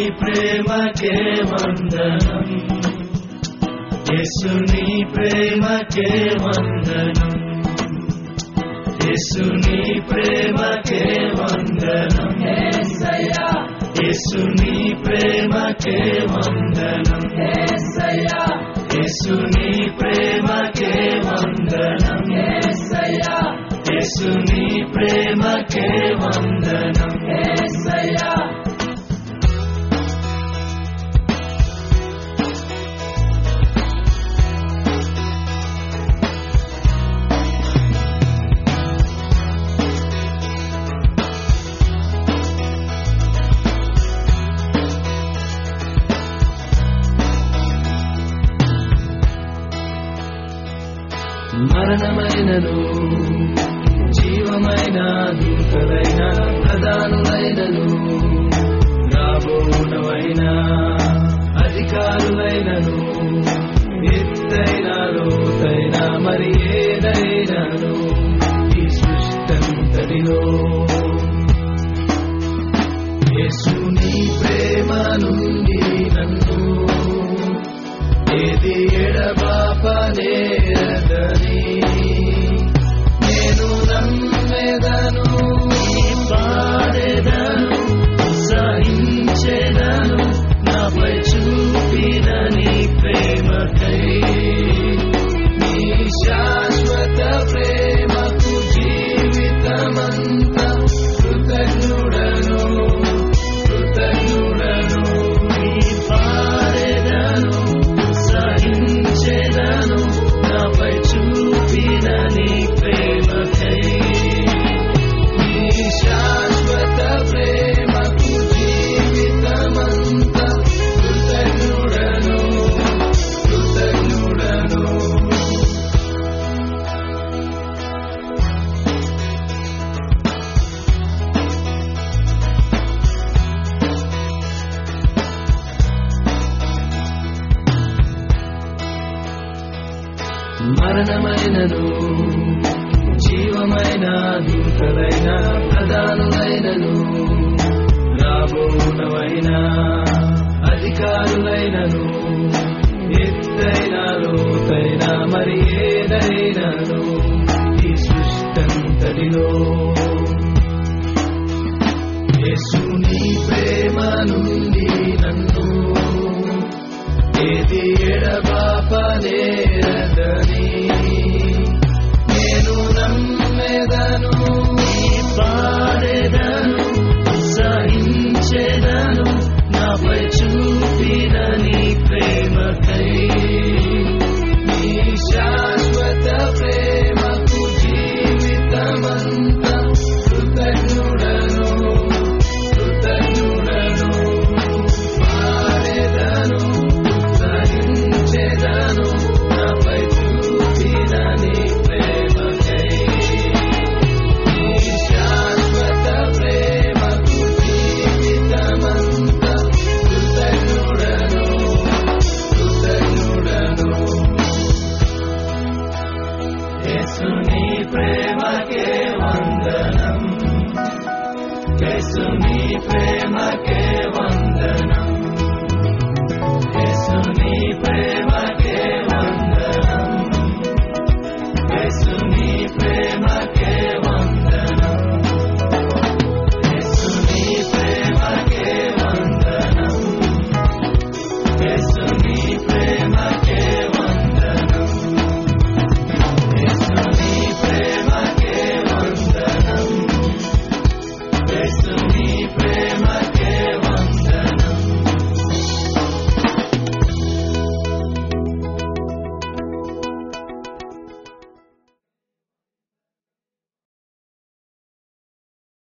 ప్రేమకే వందనం యేసుని ప్రేమకే వందనం యేసుని ప్రేమకే వందనం యేసయ్యా యేసుని ప్రేమకే వందనం యేసయ్యా యేసుని ప్రేమకే వందనం యేసయ్యా యేసుని ప్రేమకే వందనం యేసయ్యా మరణమైనను జీవమైన దూతలైన ప్రధానులైనను రాబోనవైన అధికారులైనను ఎత్తైన లోతైన మరి ఏదైనాను ఈ సృష్టంతటిలో యేసుని ప్రేమ నుండి నన్ను ఏది ఎడబాపనేరదని నేను నమ్మెదను పాడేదను సహించేదను నాపై చూపిన నీ ప్రేమకై నీ శాశ్వత ప్రేమకు జీవితమంతా కృతజ్ఞుడను కృతజ్ఞుడను నీ పాడేదను సహించేదను నాపై చూపిన నీ ప్రేమకై నీ శాశ్వత ప్రేమకు జీవితమంతా కృతజ్ఞుడను కృతజ్ఞుడను మరణమైనను జీవమైన దూతలైన ప్రధానులైనను రాబోనవైన అధికారులైనను ఎత్తైన లోతైన మరి ఏదైనాను ఈ సృష్టంతటిలో యేసుని ప్రేమ నుండి నన్ను ఏది ఎడబాపనేరదని నేను నమ్మెదను పాడేదను సహించేదను నాపై చూపిన నీ ప్రేమకై